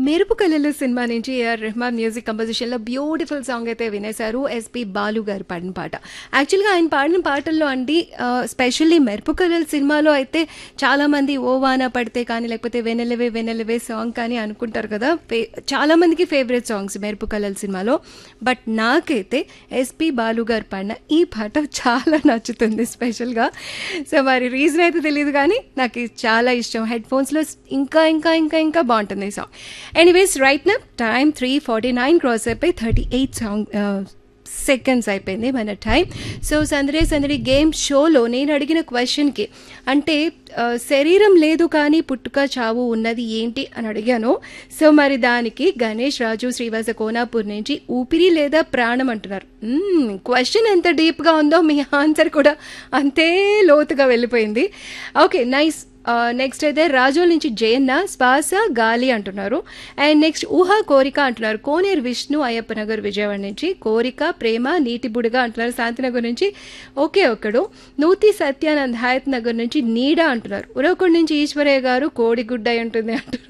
మెరుపు కళలు సినిమా నుంచి ఏఆర్ రెహమాన్ మ్యూజిక్ కంపోజిషన్లో బ్యూటిఫుల్ సాంగ్ అయితే వినేశారు ఎస్పి బాలు గారు పాడిన పాట యాక్చువల్గా ఆయన పాడిన పాటల్లో అండి స్పెషల్లీ మెరుపు కళలు సినిమాలో అయితే చాలామంది ఓ వాన పడితే కానీ లేకపోతే వెనెలవే వెనెలవే సాంగ్ కానీ అనుకుంటారు కదా ఫే- చాలా మందికి ఫేవరెట్ సాంగ్స్ మెరుపు కళలు సినిమాలో బట్ నాకైతే ఎస్పి బాలు గారు పాడిన ఈ పాట చాలా నచ్చుతుంది స్పెషల్గా సో మరి రీజన్ అయితే తెలియదు కానీ నాకు ఇది చాలా ఇష్టం హెడ్ ఫోన్స్లో ఇంకా ఇంకా ఇంకా ఇంకా బాగుంటుంది ఈ సాంగ్ ఎనీవేస్ రైట్ నా time three forty nine cross అయిపోయి థర్టీ ఎయిట్ సాంగ్ సెకండ్స్ అయిపోయింది మన టైం సో సందడే సందడి గేమ్ షోలో నేను అడిగిన క్వశ్చన్కి అంటే ఆ, శరీరం లేదు కానీ పుట్టుక చావు ఉన్నది ఏంటి అని అడిగాను సో మరి దానికి గణేష్ రాజు శ్రీవాస కోనాపూర్ నుంచి ఊపిరి లేదా ప్రాణం అంటున్నారు క్వశ్చన్ ఎంత డీప్గా ఉందో మీ ఆన్సర్ కూడా అంతే లోతుగా వెళ్ళిపోయింది ఓకే నైస్ నెక్స్ట్ అయితే రాజోల్ నుంచి జయన్న శ్వాస గాలి అంటున్నారు అండ్ నెక్స్ట్ ఊహా కోరిక అంటున్నారు కోనేరు విష్ణు అయ్యప్ప నగర్ విజయవాడ నుంచి కోరిక ప్రేమ నీటి బుడగ అంటున్నారు శాంతినగర్ నుంచి ఒకే ఒక్కడు నూతి సత్యానంద్ హయత్ నగర్ నుంచి నీడ అంటున్నారు ఉరవకొండ నుంచి ఈశ్వరయ్య గారు కోడిగుడ్డ అయి ఉంటుంది అంటున్నారు